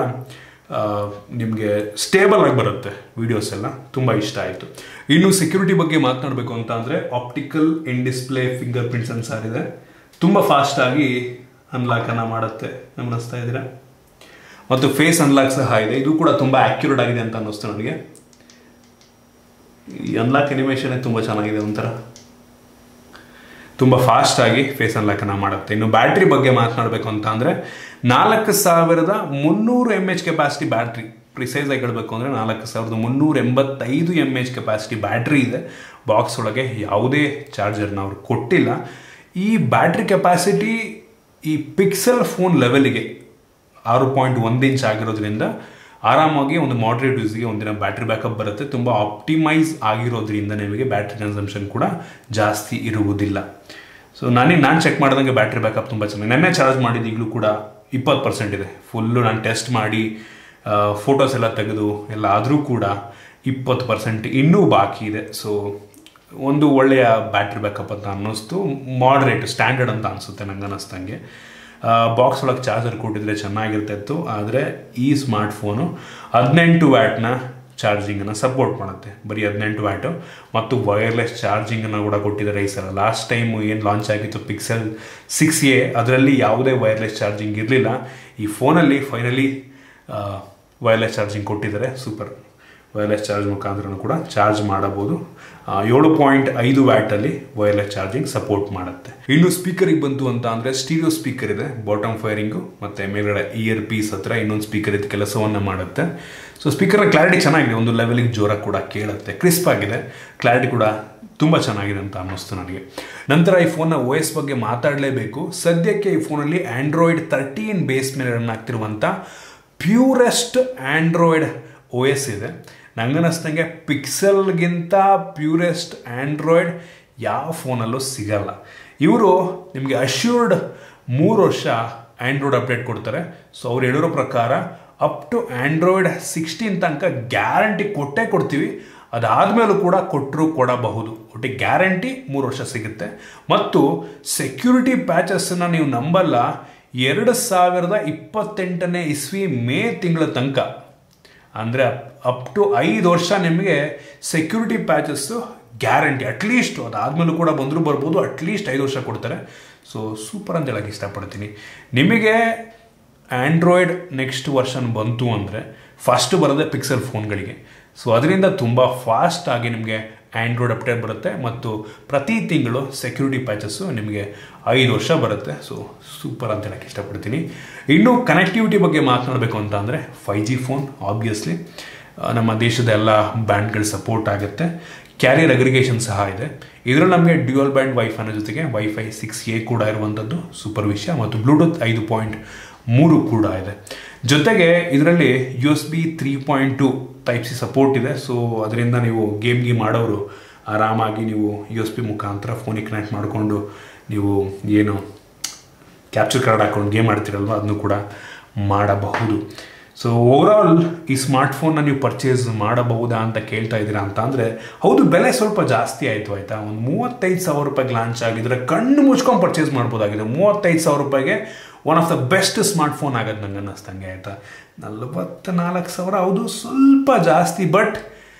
ನಿಮಗೆ ಸ್ಟೇಬಲ್ ಆಗಿ ಬರುತ್ತೆ ವಿಡಿಯೋಸ್ ಎಲ್ಲ ತುಂಬ ಇಷ್ಟ ಆಯಿತು ಇನ್ನು ಸೆಕ್ಯೂರಿಟಿ ಬಗ್ಗೆ ಮಾತನಾಡಬೇಕು ಅಂತ ಅಂದರೆ optical in display fingerprint sensor ಇದೆ ತುಂಬ ಫಾಸ್ಟಾಗಿ ಅನ್ಲಾಕನ್ನು ಮಾಡುತ್ತೆ ಗಮನಿಸ್ತಾ ಇದ್ದೀರಾ ಮತ್ತು ಫೇಸ್ ಅನ್ಲಾಕ್ ಸಹ ಇದೆ ಇದು ಕೂಡ ತುಂಬ ಆ್ಯಕ್ಯುರೇಟ್ ಆಗಿದೆ ಅಂತ ಅನ್ನಿಸ್ತು ನನಗೆ ಈ ಅನ್ಲಾಕ್ ಅನಿಮೇಷನ್ ತುಂಬ ಚೆನ್ನಾಗಿದೆ ಒಂಥರ ತುಂಬ ಫಾಸ್ಟಾಗಿ ಫೇಸ್ ಅನ್ಲಾಕನ್ನು ಮಾಡುತ್ತೆ ಇನ್ನು ಬ್ಯಾಟ್ರಿ ಬಗ್ಗೆ ಮಾತನಾಡಬೇಕು ಅಂತ ಅಂದರೆ ನಾಲ್ಕು ಸಾವಿರದ ಮುನ್ನೂರು M H capacity battery precise ಆಗಿ ಹೇಳಬೇಕು ಅಂದರೆ ನಾಲ್ಕು ಸಾವಿರದ ಮುನ್ನೂರ ಎಂಬತ್ತೈದು ಎಮ್ ಎಚ್ ಕೆಪಾಸಿಟಿ ಬ್ಯಾಟ್ರಿ ಇದೆ ಬಾಕ್ಸ್ ಒಳಗೆ ಯಾವುದೇ ಚಾರ್ಜರ್ನ ಅವ್ರು ಕೊಟ್ಟಿಲ್ಲ ಈ ಬ್ಯಾಟ್ರಿ ಕೆಪಾಸಿಟಿ ಈ ಪಿಕ್ಸೆಲ್ ಫೋನ್ ಲೆವೆಲಿಗೆ ಆರು ಪಾಯಿಂಟ್ ಒಂದು ಇಂಚ್ ಆಗಿರೋದ್ರಿಂದ ಆರಾಮಾಗಿ ಒಂದು ಮಾಡ್ರೇಟ್ ಯೂಸ್ಗೆ ಒಂದಿನ ಬ್ಯಾಟ್ರಿ ಬ್ಯಾಕಪ್ ಬರುತ್ತೆ ತುಂಬ ಆಪ್ಟಿಮೈಸ್ ಆಗಿರೋದ್ರಿಂದ ನಿಮಗೆ ಬ್ಯಾಟ್ರಿ ಕನ್ಸಂಪ್ಷನ್ ಕೂಡ ಜಾಸ್ತಿ ಇರುವುದಿಲ್ಲ ಸೊ ನನಗೆ ನಾನು ಚೆಕ್ ಮಾಡಿದಂಗೆ ಬ್ಯಾಟ್ರಿ ಬ್ಯಾಕಪ್ ತುಂಬ ಚೆನ್ನಾಗಿ ನೆನ್ನೆ ಚಾರ್ಜ್ ಮಾಡಿದ್ದು ಈಗಲೂ ಕೂಡ ಇಪ್ಪತ್ತು ಪರ್ಸೆಂಟ್ ಇದೆ ಫುಲ್ಲು ನಾನು ಟೆಸ್ಟ್ ಮಾಡಿ ಫೋಟೋಸ್ ಎಲ್ಲ ತೆಗೆದು ಎಲ್ಲ ಆದರೂ ಕೂಡ ಇಪ್ಪತ್ತು ಪರ್ಸೆಂಟ್ ಇನ್ನೂ ಬಾಕಿ ಇದೆ ಸೊ ಒಂದು ಒಳ್ಳೆಯ ಬ್ಯಾಟ್ರಿ ಬ್ಯಾಕಪ್ ಅಂತ ಅನ್ನಿಸ್ತು ಮಾಡ್ರೇಟ್ ಸ್ಟ್ಯಾಂಡರ್ಡ್ ಅಂತ ಅನಿಸುತ್ತೆ ನಂಗೆ ಅನ್ನಿಸ್ದಂಗೆ ಬಾಕ್ಸ್ ಒಳಗೆ ಚಾರ್ಜರ್ ಕೊಟ್ಟಿದ್ರೆ ಚೆನ್ನಾಗಿರ್ತಿತ್ತು ಆದರೆ ಈ ಸ್ಮಾರ್ಟ್ಫೋನು ಹದಿನೆಂಟು ವ್ಯಾಟ್ನ ಚಾರ್ಜಿಂಗನ್ನು ಸಪೋರ್ಟ್ ಮಾಡುತ್ತೆ ಬರೀ ಹದಿನೆಂಟು ವ್ಯಾಟು ಮತ್ತು ವೈರ್ಲೆಸ್ ಚಾರ್ಜಿಂಗನ್ನು ಕೂಡ ಕೊಟ್ಟಿದ್ದಾರೆ ಈ ಸಲ ಲಾಸ್ಟ್ ಟೈಮ್ ಏನು ಲಾಂಚ್ ಆಗಿತ್ತು ಪಿಕ್ಸೆಲ್ ಸಿಕ್ಸ್ ಎ ಅದರಲ್ಲಿ ಯಾವುದೇ ವೈರ್ಲೆಸ್ ಚಾರ್ಜಿಂಗ್ ಇರಲಿಲ್ಲ ಈ ಫೋನಲ್ಲಿ ಫೈನಲಿ ವೈರ್ಲೆಸ್ ಚಾರ್ಜಿಂಗ್ ಕೊಟ್ಟಿದ್ದಾರೆ ಸೂಪರ್ ವೈರ್ಲೆಸ್ ಚಾರ್ಜ್ ಮುಖಾಂತರ ಕೂಡ ಚಾರ್ಜ್ ಮಾಡಬಹುದು ಏಳು ಪಾಯಿಂಟ್ ಐದು ವ್ಯಾಟಲ್ಲಿ ವೈರ್ಲೆಸ್ ಚಾರ್ಜಿಂಗ್ ಸಪೋರ್ಟ್ ಮಾಡುತ್ತೆ ಇನ್ನು ಸ್ಪೀಕರಿಗೆ ಬಂತು ಅಂತ ಅಂದರೆ ಸ್ಟೀರಿಯೋ ಸ್ಪೀಕರ್ ಇದೆ ಬಾಟಮ್ ಫೈರಿಂಗು ಮತ್ತು ಮೇಲ್ಗಡೆ ಇಯರ್ ಪೀಸ್ ಹತ್ರ ಇನ್ನೊಂದು ಸ್ಪೀಕರ್ ಇದು ಕೆಲಸವನ್ನು ಮಾಡುತ್ತೆ ಸೊ ಸ್ಪೀಕರ್ನ ಕ್ಲಾರಿಟಿ ಚೆನ್ನಾಗಿದೆ ಒಂದು ಲೆವೆಲಿಗೆ ಜೋರಾಗಿ ಕೂಡ ಕೇಳುತ್ತೆ ಕ್ರಿಸ್ಪ್ ಆಗಿದೆ ಕ್ಲಾರಿಟಿ ಕೂಡ ತುಂಬ ಚೆನ್ನಾಗಿದೆ ಅಂತ ಅನ್ನಿಸ್ತು ನನಗೆ ನಂತರ ಈ ಫೋನ್ನ ಓ ಎಸ್ ಬಗ್ಗೆ ಮಾತಾಡಲೇಬೇಕು ಸದ್ಯಕ್ಕೆ ಈ ಫೋನಲ್ಲಿ ಆ್ಯಂಡ್ರಾಯ್ಡ್ ತರ್ಟೀನ್ ಬೇಸ್ ಮೇಲೆ ರನ್ ಆಗ್ತಿರುವಂಥ ಪ್ಯೂರೆಸ್ಟ್ ಆ್ಯಂಡ್ರಾಯ್ಡ್ ಓ ಎಸ್ ಇದೆ ನಂಗನ್ನಿಸ್ದಂಗೆ ಪಿಕ್ಸೆಲ್ಗಿಂತ ಪ್ಯೂರೆಸ್ಟ್ ಆ್ಯಂಡ್ರಾಯ್ಡ್ ಯಾವ ಫೋನಲ್ಲೂ ಸಿಗಲ್ಲ ಇವರು ನಿಮಗೆ ಅಶ್ಯೂರ್ಡ್ ಮೂರು ವರ್ಷ ಆ್ಯಂಡ್ರಾಯ್ಡ್ ಅಪ್ಡೇಟ್ ಕೊಡ್ತಾರೆ ಸೊ ಅವ್ರು ಹೇಳಿರೋ ಪ್ರಕಾರ ಅಪ್ ಟು ಆ್ಯಂಡ್ರಾಯ್ಡ್ ಸಿಕ್ಸ್ಟೀನ್ ತನಕ ಗ್ಯಾರಂಟಿ ಕೊಟ್ಟೇ ಕೊಡ್ತೀವಿ ಅದಾದಮೇಲೂ ಕೂಡ ಕೊಟ್ಟರು ಕೊಡಬಹುದು ಒಟ್ಟಿಗೆ ಗ್ಯಾರಂಟಿ ಮೂರು ವರ್ಷ ಸಿಗುತ್ತೆ ಮತ್ತು ಸೆಕ್ಯೂರಿಟಿ ಪ್ಯಾಚಸ್ಸನ್ನು ನೀವು ನಂಬಲ್ಲ ಎರಡು ಸಾವಿರದ ಇಪ್ಪತ್ತೆಂಟನೇ ಇಸ್ವಿ ಮೇ ತಿಂಗಳ ತನಕ ಅಂದರೆ ಅಪ್ ಟು ಐದು ವರ್ಷ ನಿಮಗೆ ಸೆಕ್ಯೂರಿಟಿ ಪ್ಯಾಚಸ್ಸು ಗ್ಯಾರಂಟಿ ಅಟ್ಲೀಸ್ಟ್ ಅದಾದಮೇಲೂ ಕೂಡ ಬಂದರೂ ಬರ್ಬೋದು ಅಟ್ಲೀಸ್ಟ್ ಐದು ವರ್ಷ ಕೊಡ್ತಾರೆ ಸೊ ಸೂಪರ್ ಅಂತ ಹೇಳಕ್ಕೆ ಇಷ್ಟಪಡ್ತೀನಿ ನಿಮಗೆ ಆ್ಯಂಡ್ರಾಯ್ಡ್ ನೆಕ್ಸ್ಟ್ ವರ್ಷನ್ ಬಂತು ಅಂದರೆ ಫಸ್ಟ್ ಬರೋದೇ ಪಿಕ್ಸೆಲ್ ಫೋನ್ಗಳಿಗೆ ಸೊ ಅದರಿಂದ ತುಂಬ ಫಾಸ್ಟಾಗಿ ನಿಮಗೆ ಆ್ಯಂಡ್ರಾಯ್ಡ್ ಅಪ್ಡೇಟ್ ಬರುತ್ತೆ ಮತ್ತು ಪ್ರತಿ ತಿಂಗಳು ಸೆಕ್ಯೂರಿಟಿ ಪ್ಯಾಚಸ್ಸು ನಿಮಗೆ ಐದು ವರ್ಷ ಬರುತ್ತೆ ಸೊ ಸೂಪರ್ ಅಂತ ಹೇಳಕ್ಕೆ ಇಷ್ಟಪಡ್ತೀನಿ ಇನ್ನು ಕನೆಕ್ಟಿವಿಟಿ ಬಗ್ಗೆ ಮಾತನಾಡಬೇಕು ಅಂತ ಅಂದರೆ ಫೈ ಜಿ ಫೋನ್ ಆಬ್ವಿಯಸ್ಲಿ ನಮ್ಮ ದೇಶದ ಎಲ್ಲ ಬ್ಯಾಂಡ್ಗಳು ಸಪೋರ್ಟ್ ಆಗುತ್ತೆ ಕ್ಯಾರಿಯರ್ ಅಗ್ರಿಗೇಷನ್ ಸಹ ಇದೆ ಇದರಲ್ಲಿ ನಮಗೆ ಡ್ಯೂಯಲ್ ಬ್ಯಾಂಡ್ ವೈಫೈನ ಜೊತೆಗೆ ವೈಫೈ ಸಿಕ್ಸ್ ಎ ಕೂಡ ಇರುವಂಥದ್ದು ಸೂಪರ್ ವಿಷಯ ಮತ್ತು ಬ್ಲೂಟೂತ್ ಐದು ಪಾಯಿಂಟ್ ಮೂರು ಕೂಡ ಇದೆ ಜೊತೆಗೆ ಇದರಲ್ಲಿ U S B three point two type C support ಇದೆ ಸೊ ಅದರಿಂದ ನೀವು ಗೇಮ್ ಗೇಮ್ ಮಾಡೋರು ಆರಾಮಾಗಿ ನೀವು ಯು ಎಸ್ ಬಿ ಮುಖಾಂತರ ಫೋನಿಗೆ ಕನೆಕ್ಟ್ ಮಾಡಿಕೊಂಡು ನೀವು ಏನು ಕ್ಯಾಪ್ಚರ್ ಕಾರ್ಡ್ ಹಾಕೊಂಡು ಗೇಮ್ ಆಡ್ತಿರಲ್ವ ಅದನ್ನು ಕೂಡ ಮಾಡಬಹುದು ಸೊ ಓವರಾಲ್ ಈ ಸ್ಮಾರ್ಟ್ಫೋನ್ನ ನೀವು ಪರ್ಚೇಸ್ ಮಾಡಬಹುದಾ ಅಂತ ಕೇಳ್ತಾ ಇದ್ದೀರಾ ಅಂತ ಅಂದರೆ ಹೌದು ಬೆಲೆ ಸ್ವಲ್ಪ ಜಾಸ್ತಿ ಆಯಿತು ಆಯಿತಾ ಒಂದು ಮೂವತ್ತೈದು ಸಾವಿರ ರೂಪಾಯಿಗೆ ಲಾಂಚ್ ಆಗಿದ್ರೆ ಕಣ್ಣು ಮುಚ್ಕೊಂಡು ಪರ್ಚೇಸ್ ಮಾಡ್ಬೋದಾಗಿದೆ ಮೂವತ್ತೈದು ಸಾವಿರ ರೂಪಾಯಿಗೆ one of the best smartphone ಆಗೋದು ನಂಗೆ ಅನ್ನಿಸ್ತಂಗೆ ಆಯಿತಾ ನಲವತ್ತ ನಾಲ್ಕು ಸಾವಿರ ಹೌದು ಸ್ವಲ್ಪ ಜಾಸ್ತಿ ಬಟ್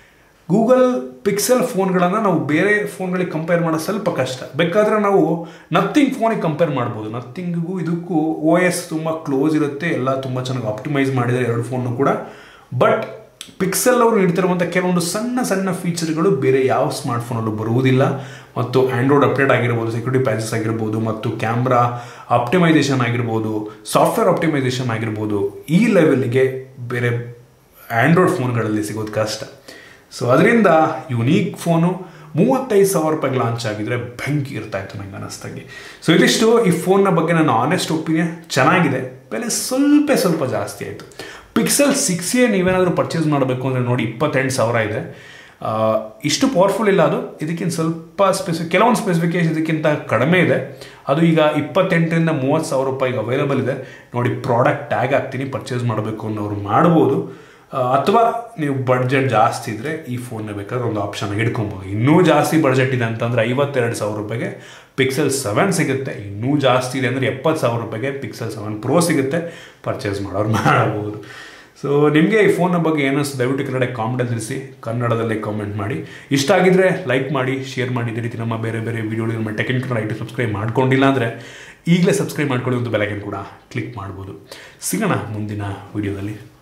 ಗೂಗಲ್ ಪಿಕ್ಸೆಲ್ ಫೋನ್ಗಳನ್ನು ನಾವು ಬೇರೆ ಫೋನ್ಗಳಿಗೆ ಕಂಪೇರ್ ಮಾಡೋದು ಸ್ವಲ್ಪ ಕಷ್ಟ ಬೇಕಾದರೆ ನಾವು ನಥಿಂಗ್ ಫೋನಿಗೆ ಕಂಪೇರ್ ಮಾಡ್ಬೋದು ನಥಿಂಗಿಗೂ ಇದಕ್ಕೂ ಓ ಎಸ್ ತುಂಬ ಕ್ಲೋಸ್ ಇರುತ್ತೆ ಎಲ್ಲ ತುಂಬ ಚೆನ್ನಾಗಿ ಆಪ್ಟಿಮೈಸ್ ಮಾಡಿದ್ದಾರೆ ಎರಡು ಫೋನು ಕೂಡ ಬಟ್ ಪಿಕ್ಸೆಲ್ ಅವರು ನೀಡ್ತಿರುವಂಥ ಕೆಲವೊಂದು ಸಣ್ಣ ಸಣ್ಣ ಫೀಚರ್ಗಳು ಬೇರೆ ಯಾವ ಸ್ಮಾರ್ಟ್ಫೋನಲ್ಲೂ ಬರುವುದಿಲ್ಲ ಮತ್ತು ಆ್ಯಂಡ್ರಾಯ್ಡ್ ಅಪ್ಡೇಟ್ ಆಗಿರ್ಬೋದು ಸೆಕ್ಯೂರಿಟಿ ಪ್ಯಾಚಸ್ ಆಗಿರ್ಬೋದು ಮತ್ತು ಕ್ಯಾಮ್ರಾ ಆಪ್ಟಿಮೈಸೇಷನ್ ಆಗಿರ್ಬೋದು ಸಾಫ್ಟ್ವೇರ್ ಆಪ್ಟಿಮೈಸೇಷನ್ ಆಗಿರ್ಬೋದು ಈ ಲೆವೆಲ್ಗೆ ಬೇರೆ ಆ್ಯಂಡ್ರಾಯ್ಡ್ ಫೋನ್ಗಳಲ್ಲಿ ಸಿಗೋದು ಕಷ್ಟ ಸೊ ಅದರಿಂದ ಯುನೀಕ್ ಫೋನು ಮೂವತ್ತೈದು ಸಾವಿರ ರೂಪಾಯಿಗೆ ಲಾಂಚ್ ಆಗಿದ್ರೆ ಬೆಂಕಿ ಇರ್ತಾ ಇತ್ತು ನಂಗೆ ಅನ್ನಿಸ್ದಂಗೆ ಸೊ ಇದಿಷ್ಟು ಈ ಫೋನ್ನ ಬಗ್ಗೆ ನನ್ನ ಆನೆಸ್ಟ್ ಒಪಿನಿಯನ್ ಚೆನ್ನಾಗಿದೆ ಬೆಲೆ ಸ್ವಲ್ಪ ಸ್ವಲ್ಪ ಜಾಸ್ತಿ ಆಯಿತು ಪಿಕ್ಸೆಲ್ ಸಿಕ್ಸ್ ಎ ನೀವೇನಾದರೂ ಪರ್ಚೇಸ್ ಮಾಡಬೇಕು ಅಂದರೆ ನೋಡಿ ಇಪ್ಪತ್ತೆಂಟು ಸಾವಿರ ಇದೆ ಇಷ್ಟು ಪವರ್ಫುಲ್ ಇಲ್ಲ ಅದು ಇದಕ್ಕಿಂತ ಸ್ವಲ್ಪ ಸ್ಪೆಸಿಫಿಕ್ ಕೆಲವೊಂದು ಸ್ಪೆಸಿಫಿಕೇಶನ್ ಇದಕ್ಕಿಂತ ಕಡಿಮೆ ಇದೆ ಅದು ಈಗ ಇಪ್ಪತ್ತೆಂಟರಿಂದ ಮೂವತ್ತು ಸಾವಿರ ರೂಪಾಯಿಗೆ ಅವೈಲೇಬಲ್ ಇದೆ ನೋಡಿ ಪ್ರಾಡಕ್ಟ್ ಟ್ಯಾಗ್ ಹಾಕ್ತೀನಿ ಪರ್ಚೇಸ್ ಮಾಡಬೇಕು ಅನ್ನೋರು ಮಾಡ್ಬೋದು ಅಥವಾ ನೀವು ಬಡ್ಜೆಟ್ ಜಾಸ್ತಿ ಇದ್ದರೆ ಈ ಫೋನ್ನ ಬೇಕಾದ್ರೆ ಒಂದು ಆಪ್ಷನ್ ಹಿಡ್ಕೊಬೋದು ಇನ್ನೂ ಜಾಸ್ತಿ ಬಡ್ಜೆಟ್ ಇದೆ ಅಂತಂದರೆ ಐವತ್ತೆರಡು ಸಾವಿರ ರೂಪಾಯಿಗೆ ಪಿಕ್ಸೆಲ್ ಸೆವೆನ್ ಸಿಗುತ್ತೆ ಇನ್ನೂ ಜಾಸ್ತಿ ಇದೆ ಅಂದರೆ ಎಪ್ಪತ್ತು ಸಾವಿರ ರೂಪಾಯಿಗೆ ಪಿಕ್ಸೆಲ್ ಸೆವೆನ್ ಪ್ರೋ ಸಿಗುತ್ತೆ ಪರ್ಚೇಸ್ ಮಾಡೋರು ಮಾಡಬಹುದು ಸೊ ನಿಮಗೆ ಈ ಫೋನ್ನ ಬಗ್ಗೆ ಏನಿಸ್ತು ದಯವಿಟ್ಟು ಕನ್ನಡ ಕಾಮೆಂಟ್ ತಿಳಿಸಿ ಕನ್ನಡದಲ್ಲೇ ಕಾಮೆಂಟ್ ಮಾಡಿ ಇಷ್ಟ ಆಗಿದ್ರೆ ಲೈಕ್ ಮಾಡಿ ಶೇರ್ ಮಾಡಿ ಇದೇ ರೀತಿ ನಮ್ಮ ಬೇರೆ ಬೇರೆ ವೀಡಿಯೋಗಳು ನಮ್ಮ ಟೆಕ್ನಿಕ್ ಕನ್ನಡ ಐಟು ಸಬ್ಸ್ಕ್ರೈಬ್ ಮಾಡ್ಕೊಂಡಿಲ್ಲ ಅಂದರೆ ಈಗಲೇ ಸಬ್ಸ್ಕ್ರೈಬ್ ಮಾಡ್ಕೊಳ್ಳಿ ಒಂದು ಬೆಳಗ್ಗೆ ಕೂಡ ಕ್ಲಿಕ್ ಮಾಡ್ಬೋದು ಸಿಗೋಣ ಮುಂದಿನ ವೀಡಿಯೋದಲ್ಲಿ